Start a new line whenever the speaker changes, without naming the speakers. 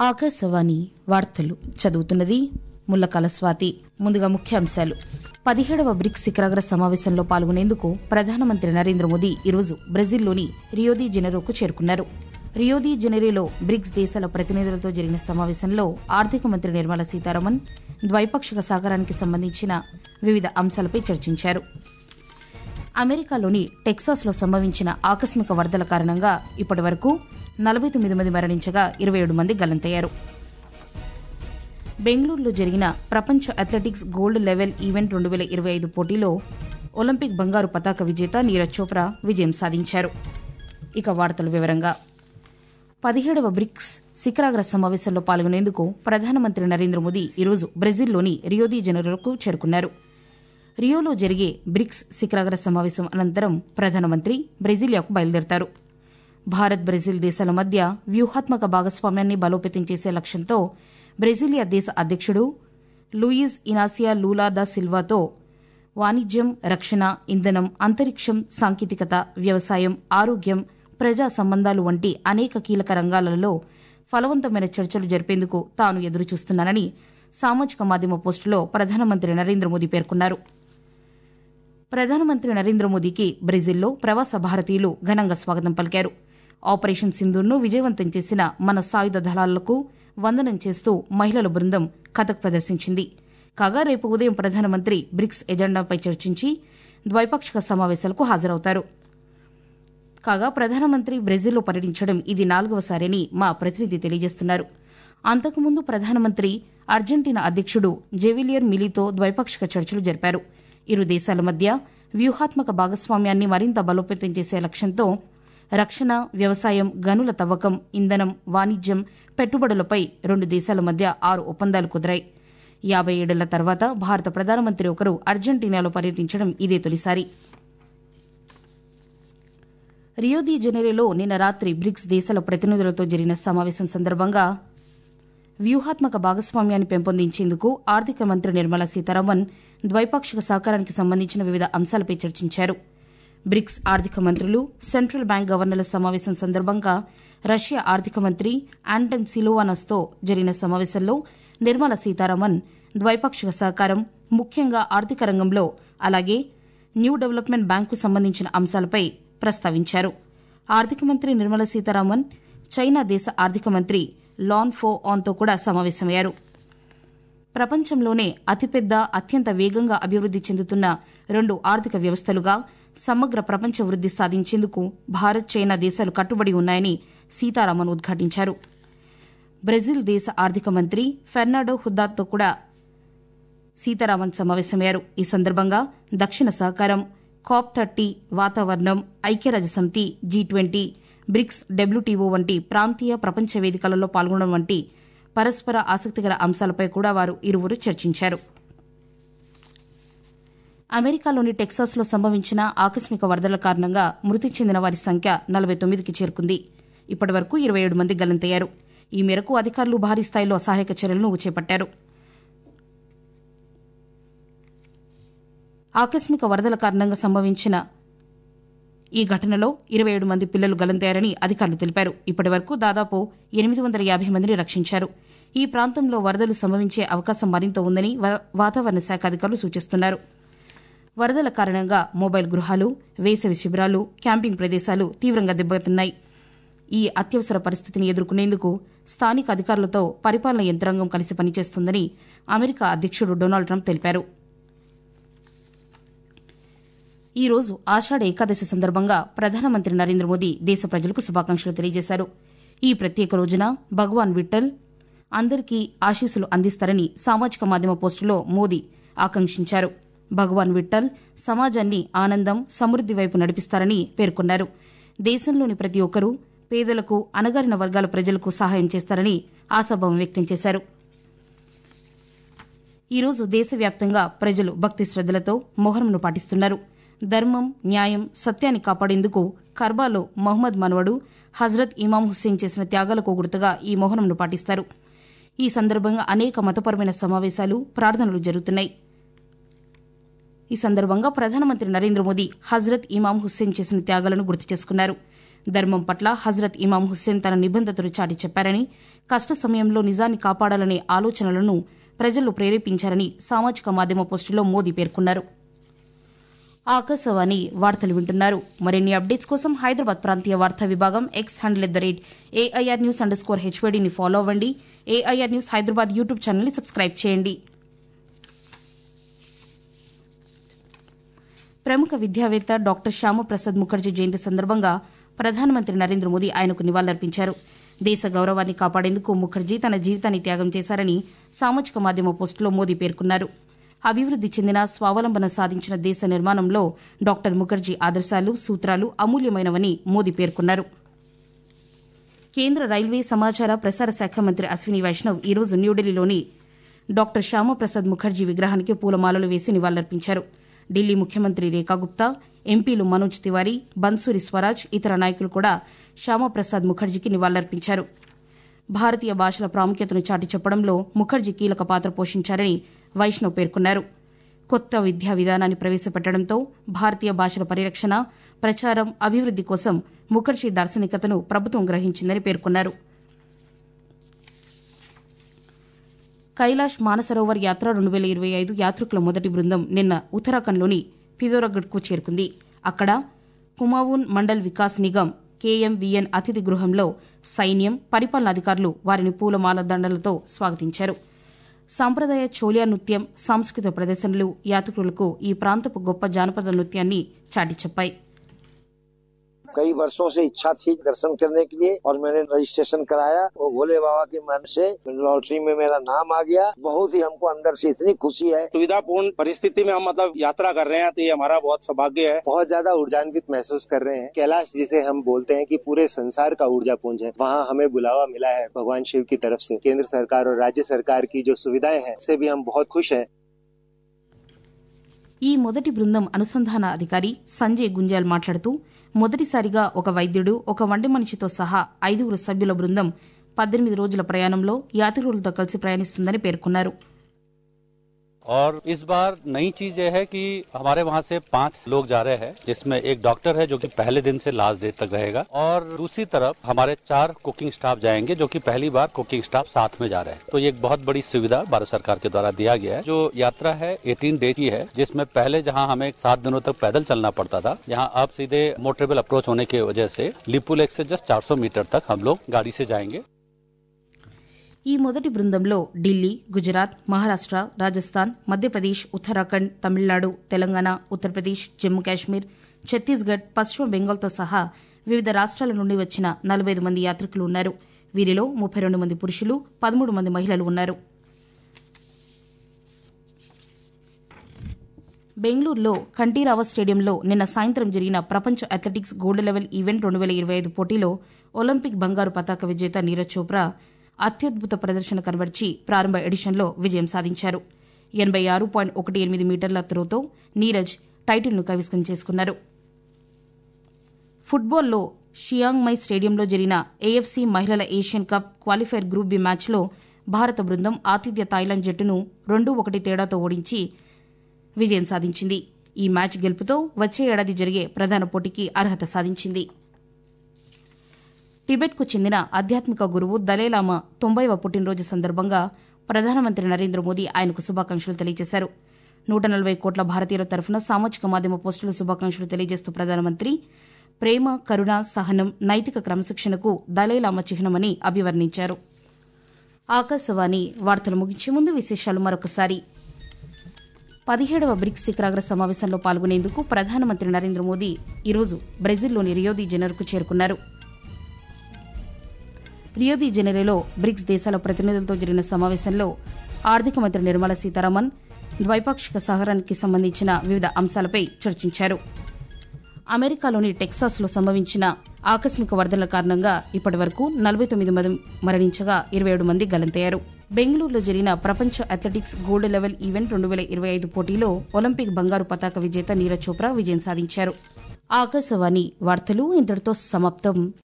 ఆకాశవాణి వార్తలు చదువుతున్నది ముల్లకాల స్వాతి ముందుగా ముఖ్యాంశాలు పదిహేడవ బ్రిక్స్ శిఖరాగ్ర సమావేశంలో పాల్గొనేందుకు ప్రధానమంత్రి నరేంద్ర మోదీ ఈరోజు బ్రెజిల్లోని రియోదీ జెనెరోకు చేరుకున్నారు రియోదీ జెనెరోలో బ్రిక్స్ దేశాల ప్రతినిధులతో జరిగిన సమావేశంలో ఆర్థిక మంత్రి నిర్మలా సీతారామన్ ద్వైపాక్షిక సహకారానికి సంబంధించిన వివిధ అంశాలపై చర్చించారు అమెరికాలోని టెక్సాస్లో సంభవించిన ఆకస్మిక వరదల కారణంగా ఇప్పటి వరకు నలభై తొమ్మిది మంది మరణించగా ఇరవై ఏడు మంది గల్లంతయ్యారు బెంగళూరులో జరిగిన ప్రపంచ అథ్లెటిక్స్ గోల్డ్ లెవెల్ ఈవెంట్ రెండు వేల ఇరవై ఐదు పోటీలో ఒలింపిక్ బంగారు పతాక విజేత నీరజ్ చోప్రా విజయం సాధించారు ఇక వార్తల వివరంగా పదిహేడవ బ్రిక్స్ శిఖరాగ్ర సమావేశంలో పాల్గొనేందుకు ప్రధానమంత్రి నరేంద్ర మోదీ ఈరోజు బ్రెజిల్లోని రియోదీ జెనెరోకు చేరుకున్నారు రియోలో జరిగే బ్రిక్స్ శిఖరాగ్ర సమావేశం అనంతరం ప్రధానమంత్రి బ్రెజిలియాకు బయలుదేరతారు భారత్ బ్రెజిల్ దేశాల మధ్య వ్యూహాత్మక భాగస్వామ్యాన్ని బలోపేతం చేసే లక్ష్యంతో బ్రెజిలియా దేశ అధ్యక్షుడు లూయిజ్ ఇనాసియా లూలా దా సిల్వాతో వాణిజ్యం రక్షణ ఇంధనం అంతరిక్షం సాంకేతికత వ్యవసాయం ఆరోగ్యం ప్రజా సంబంధాలు వంటి అనేక కీలక రంగాలలో ఫలవంతమైన చర్చలు జరిపేందుకు తాను ఎదురుచూస్తున్నానని సామాజిక మాధ్యమ పోస్టులో ప్రధానమంత్రి నరేంద్ర మోదీ పేర్కొన్నారు ప్రధానమంత్రి నరేంద్ర మోదీకి బ్రెజిల్లో ప్రవాస భారతీయులు ఘనంగా స్వాగతం పలికారు ఆపరేషన్ సింధూర్ను విజయవంతం చేసిన మన సాయుధ దళాలకు వందనం చేస్తూ మహిళల బృందం కథక్ ప్రదర్శించింది కాగా రేపు ఉదయం ప్రధానమంత్రి బ్రిక్స్ ఎజెండాపై చర్చించి ద్వైపాక్షిక సమావేశాలకు హాజరవుతారు కాగా ప్రధానమంత్రి బ్రెజిల్లో పర్యటించడం ఇది నాలుగవసారని మా ప్రతినిధి తెలియజేస్తున్నారు అంతకుముందు ప్రధానమంత్రి అర్జెంటీనా అధ్యక్షుడు జెవిలియర్ మిలీతో ద్వైపాక్షిక చర్చలు జరిపారు ఇరు దేశాల మధ్య వ్యూహాత్మక భాగస్వామ్యాన్ని మరింత బలోపేతం చేసే లక్ష్యంతో రక్షణ వ్యవసాయం గనుల తవ్వకం ఇంధనం వాణిజ్యం పెట్టుబడులపై రెండు దేశాల మధ్య ఆరు ఒప్పందాలు కుదిరాయి యాబై ఏళ్ల తర్వాత భారత ప్రధానమంత్రి ఒకరు అర్జెంటీనాలో పర్యటించడం ఇదే తొలిసారి రియోదీ జెనెరోలో నిన్న రాత్రి బ్రిక్స్ దేశాల ప్రతినిధులతో జరిగిన సమావేశం సందర్భంగా వ్యూహాత్మక భాగస్వామ్యాన్ని పెంపొందించేందుకు ఆర్థిక మంత్రి నిర్మలా సీతారామన్ ద్వైపాక్షిక సహకారానికి సంబంధించిన వివిధ అంశాలపై చర్చించారు బ్రిక్స్ ఆర్థిక మంత్రులు సెంట్రల్ బ్యాంక్ గవర్నర్ల సమావేశం సందర్భంగా రష్యా ఆర్థిక మంత్రి ఆంటన్ సిలోవానస్తో జరిగిన సమావేశంలో నిర్మలా సీతారామన్ ద్వైపాక్షిక సహకారం ముఖ్యంగా ఆర్థిక రంగంలో అలాగే న్యూ డెవలప్మెంట్ బ్యాంకు సంబంధించిన అంశాలపై ప్రస్తావించారు ఆర్థిక మంత్రి నిర్మలా సీతారామన్ చైనా దేశ ఆర్థిక మంత్రి లాన్ ఫో ఆన్తో కూడా సమావేశమయ్యారు ప్రపంచంలోనే అతిపెద్ద అత్యంత వేగంగా అభివృద్ది చెందుతున్న రెండు ఆర్థిక వ్యవస్థలుగా సమగ్ర ప్రపంచ వృద్ది సాధించేందుకు భారత్ చైనా దేశాలు కట్టుబడి ఉన్నాయని సీతారామన్ ఉద్ఘాటించారు బ్రెజిల్ దేశ ఆర్థిక మంత్రి ఫెర్నాడో హుద్దాతో కూడా సీతారామన్ సమావేశమయ్యారు ఈ సందర్భంగా దక్షిణ సహకారం కాప్ థర్టీ వాతావరణం ఐక్యరాజ్యసమితి జీ ట్వంటీ బ్రిక్స్ డబ్ల్యూటీఓ వంటి ప్రాంతీయ ప్రపంచ వేదికలలో పాల్గొనడం వంటి పరస్పర ఆసక్తికర అంశాలపై కూడా వారు ఇరువురు చర్చించారు అమెరికాలోని టెక్సాస్లో సంభవించిన ఆకస్మిక వరదల కారణంగా మృతి చెందిన వారి సంఖ్య నలభై తొమ్మిదికి చేరుకుంది ఇప్పటి వరకు ఇరవై ఏడు మంది గల్లంతయ్యారు ఈ మేరకు అధికారులు భారీ స్థాయిలో సహాయక చర్యలను చేపట్టారు ఆకస్మిక వరదల కారణంగా సంభవించిన ఈ ఘటనలో ఇరవై ఏడు మంది పిల్లలు గల్లంతయ్యారని అధికారులు తెలిపారు ఇప్పటి వరకు దాదాపు ఎనిమిది వందల యాభై మందిని రక్షించారు ఈ ప్రాంతంలో వరదలు సంభవించే అవకాశం మరింత ఉందని వాతావరణ శాఖ అధికారులు సూచిస్తున్నారు వరదల కారణంగా మొబైల్ గృహాలు వేసవి శిబిరాలు క్యాంపింగ్ ప్రదేశాలు తీవ్రంగా దెబ్బతిన్నాయి ఈ అత్యవసర పరిస్థితిని ఎదుర్కొనేందుకు స్థానిక అధికారులతో పరిపాలన యంత్రాంగం కలిసి పనిచేస్తుందని అమెరికా అధ్యక్షుడు డొనాల్డ్ ట్రంప్ తెలిపారు ఈ రోజు ఆషాఢ ఏకాదశి సందర్భంగా ప్రధానమంత్రి నరేంద్ర మోదీ దేశ ప్రజలకు శుభాకాంక్షలు తెలియజేశారు ఈ ప్రత్యేక రోజున భగవాన్ విఠల్ అందరికీ ఆశీస్సులు అందిస్తారని సామాజిక మాధ్యమ పోస్టులో మోదీ ఆకాంక్షించారు భగవాన్ విఠల్ సమాజాన్ని ఆనందం సమృద్ది వైపు నడిపిస్తారని పేర్కొన్నారు దేశంలోని ప్రతి ఒక్కరూ పేదలకు అణగారిన వర్గాల ప్రజలకు సహాయం చేస్తారని ఆశాభావం వ్యక్తం చేశారు ఈరోజు దేశవ్యాప్తంగా ప్రజలు భక్తి శ్రద్దలతో మొహరంను పాటిస్తున్నారు ధర్మం న్యాయం సత్యాన్ని కాపాడేందుకు కర్బాలో మహమ్మద్ మనవడు హజ్రత్ ఇమాం హుస్సేన్ చేసిన త్యాగాలకు గుర్తుగా ఈ మొహరంను పాటిస్తారు ఈ సందర్భంగా అనేక మతపరమైన సమావేశాలు ప్రార్థనలు జరుగుతున్నాయి ఈ సందర్భంగా ప్రధానమంత్రి నరేంద్ర మోదీ హజ్రత్ ఇమాం హుస్సేన్ చేసిన త్యాగాలను గుర్తు చేసుకున్నారు ధర్మం పట్ల హజరత్ ఇమాం హుస్సేన్ తన నిబంధతలు చాటి చెప్పారని కష్ట సమయంలో నిజాన్ని కాపాడాలనే ఆలోచనలను ప్రజలు ప్రేరేపించారని సామాజిక మాధ్యమ పోస్టులో మోదీ పేర్కొన్నారు ఆకాశవాణి వార్తలు వింటున్నారు మరిన్ని అప్డేట్స్ కోసం హైదరాబాద్ ప్రాంతీయ వార్తా విభాగం X handle at the rate AIR news underscore హెచ్వేడీని ఫాలో అవ్వండి ఏఐఆర్ న్యూస్ హైదరాబాద్ యూట్యూబ్ ఛానల్ని సబ్స్క్రైబ్ చేయండి ప్రముఖ విద్యావేత్త డాక్టర్ శ్యామప్రసాద్ ముఖర్జీ జయంతి సందర్భంగా ప్రధానమంత్రి నరేంద్ర మోదీ ఆయనకు నివాళులర్పించారు దేశ గౌరవాన్ని కాపాడేందుకు ముఖర్జీ తన జీవితాన్ని త్యాగం చేశారని సామాజిక మాధ్యమ పోస్టులో మోదీ పేర్కొన్నారు అభివృద్ది చెందిన స్వావలంబన సాధించిన దేశ నిర్మాణంలో డాక్టర్ ముఖర్జీ ఆదర్శాలు సూత్రాలు అమూల్యమైనవని మోదీ పేర్కొన్నారు కేంద్ర రైల్వే సమాచార ప్రసార శాఖ మంత్రి అశ్విని వైష్ణవ్ ఈరోజు న్యూఢిల్లీలోని డాక్టర్ శ్యామప్రసాద్ ముఖర్జీ విగ్రహానికి పూలమాలలు వేసి నివాళులర్పించారు ఢిల్లీ ముఖ్యమంత్రి రేఖా గుప్తా ఎంపీలు మనోజ్ తివారీ బన్సూరి స్వరాజ్ ఇతర నాయకులు కూడా శ్యామప్రసాద్ ముఖర్జీకి నివాళులర్పించారు భారతీయ భాషల ప్రాముఖ్యతను చాటి చెప్పడంలో ముఖర్జీ కీలక పాత్ర పోషించారని వైష్ణవ్ పేర్కొన్నారు కొత్త విద్యా విధానాన్ని ప్రవేశపెట్టడంతో భారతీయ భాషల పరిరక్షణ ప్రచారం అభివృద్ది కోసం ముఖర్జీ దార్శనికతను ప్రభుత్వం గ్రహించిందని పేర్కొన్నారు కైలాష్ మానసరోవర్ యాత్ర రెండు వేల ఇరవై ఐదు యాత్రికుల మొదటి బృందం నిన్న ఉత్తరాఖండ్లోని పిథోరగఢ్కు చేరుకుంది అక్కడ కుమావూన్ మండల్ వికాస్ నిగమ్ కేఎంవిఎన్ అతిథి గృహంలో సైన్యం పరిపాలనాధికారులు వారిని పూలమాల దండలతో స్వాగతించారు సాంప్రదాయ చోలియా నృత్యం సాంస్కృతిక ప్రదర్శనలు యాత్రికులకు ఈ ప్రాంతపు గొప్ప జానపద నృత్యాన్ని చాటి చెప్పాయి
कई वर्षों से इच्छा थी दर्शन करने के लिए और मैंने रजिस्ट्रेशन कराया वो भोले बाबा के मन से लॉटरी में मेरा नाम आ गया बहुत ही हमको अंदर से इतनी खुशी है
सुविधापूर्ण परिस्थिति में हम मतलब यात्रा कर रहे हैं तो ये हमारा बहुत सौभाग्य है
बहुत ज्यादा ऊर्जान्वित महसूस कर रहे हैं कैलाश जिसे हम बोलते हैं कि पूरे संसार का ऊर्जा पुंज है वहाँ हमें बुलावा मिला है भगवान शिव की तरफ से केंद्र सरकार और राज्य सरकार की जो सुविधाएं हैं उससे भी हम बहुत खुश हैं
ఈ మొదటి బృందం అనుసంధాన అధికారి సంజయ్ గుంజాల్ మాట్లాడుతూ మొదటిసారిగా ఒక వైద్యుడు ఒక వంటి మనిషితో సహా ఐదుగురు సభ్యుల బృందం పద్దెనిమిది రోజుల ప్రయాణంలో యాత్రికులతో కలిసి ప్రయాణిస్తుందని పేర్కొన్నారు
और इस बार नई चीज यह है कि हमारे वहाँ से पांच लोग जा रहे हैं जिसमें एक डॉक्टर है जो कि पहले दिन से लास्ट डे तक रहेगा और दूसरी तरफ हमारे चार कुकिंग स्टाफ जाएंगे जो कि पहली बार कुकिंग स्टाफ साथ में जा रहे हैं तो ये एक बहुत बड़ी सुविधा भारत सरकार के द्वारा दिया गया है जो यात्रा है 18 डे की है जिसमें पहले जहाँ हमें सात दिनों तक पैदल चलना पड़ता था यहाँ अब सीधे मोटरेबल अप्रोच होने की वजह से लिपू लेक से जस्ट 400 मीटर तक हम लोग गाड़ी से जाएंगे
ఈ మొదటి బృందంలో ఢిల్లీ గుజరాత్ మహారాష్ట రాజస్థాన్ మధ్యప్రదేశ్ ఉత్తరాఖండ్ తమిళనాడు తెలంగాణ ఉత్తరప్రదేశ్ జమ్మూ కాశ్మీర్ ఛత్తీస్గఢ్ పశ్చిమ బెంగాల్తో సహా వివిధ రాష్ట్రాల నుండి వచ్చిన నలభై ఐదు మంది యాత్రికులు ఉన్నారు వీరిలో ముప్పై రెండు మంది పురుషులు పదమూడు మంది మహిళలు ఉన్నారు బెంగళూరులో కంఠీరావ స్టేడియంలో నిన్న సాయంత్రం జరిగిన ప్రపంచ అథ్లెటిక్స్ గోల్డ్ లెవెల్ ఈవెంట్ రెండు వేల ఇరవై ఐదు పోటీలో ఒలింపిక్ బంగారు పతాక విజేత నీరజ్ చోప్రా అత్యద్భుత ప్రదర్శన కనబర్చి ప్రారంభ ఎడిషన్లో విజయం సాధించారు ఎనబై ఆరు పాయింట్ ఒకటి ఎనిమిది మీటర్ల త్రోతో నీరజ్ టైటిల్ను కైవసం చేసుకున్నారు ఫుట్బాల్లో షియాంగ్మై స్టేడియంలో జరిగిన ఏఎఫ్సీ మహిళల Asian cup qualifier group B మ్యాచ్లో భారత బృందం ఆతిథ్య థాయిలాండ్ జట్టును రెండు ఒకటి తేడాతో ఓడించి విజయం సాధించింది ఈ మ్యాచ్ గెలుపుతో వచ్చే ఏడాది జరిగే ప్రధాన పోటీకి అర్హత సాధించింది టిబెట్కు చెందిన ఆధ్యాత్మిక గురువు దలైలామా తొంభైవ పుట్టినరోజు సందర్భంగా ప్రధానమంత్రి నరేంద్ర మోదీ ఆయనకు శుభాకాంక్షలు తెలియజేశారు నూట నలభై కోట్ల భారతీయుల తరఫున సామాజిక మాధ్యమ పోస్టుల శుభాకాంక్షలు తెలియజేస్తూ ప్రధానమంత్రి ప్రేమ కరుణ సహనం నైతిక క్రమశిక్షణకు దలైలామా చిహ్నమని అభివర్ణించారు ఆకాశవాణి వార్తలు ముగించే ముందు విశేషాలు మరొకసారి పదిహేడవ బ్రిక్స్ శిఖరాగ్ర సమావేశంలో పాల్గొనేందుకు ప్రధానమంత్రి నరేంద్ర మోదీ ఈరోజు బ్రెజిల్లోని రియోది జెనెరోకు చేరుకున్నారు రియోది జెనెరోలో బ్రిక్స్ దేశాల ప్రతినిధులతో జరిగిన సమావేశంలో ఆర్థిక మంత్రి నిర్మలా సీతారామన్ ద్వైపాక్షిక సహకారానికి సంబంధించిన వివిధ అంశాలపై చర్చించారు అమెరికాలోని టెక్సాస్లో సంభవించిన ఆకస్మిక వరదల కారణంగా ఇప్పటి వరకు నలభై తొమ్మిది మంది మరణించగా ఇరవై ఏడు మంది గల్లంతయ్యారు బెంగళూరులో జరిగిన ప్రపంచ అథ్లెటిక్స్ గోల్డ్ లెవెల్ ఈవెంట్ రెండు వేల ఇరవై ఐదు పోటీలో ఒలింపిక్ బంగారు పతాక విజేత నీరజ్ చోప్రా విజయం సాధించారు ఆకాశవాణి వార్తలు ఇంతటితో సమాప్తం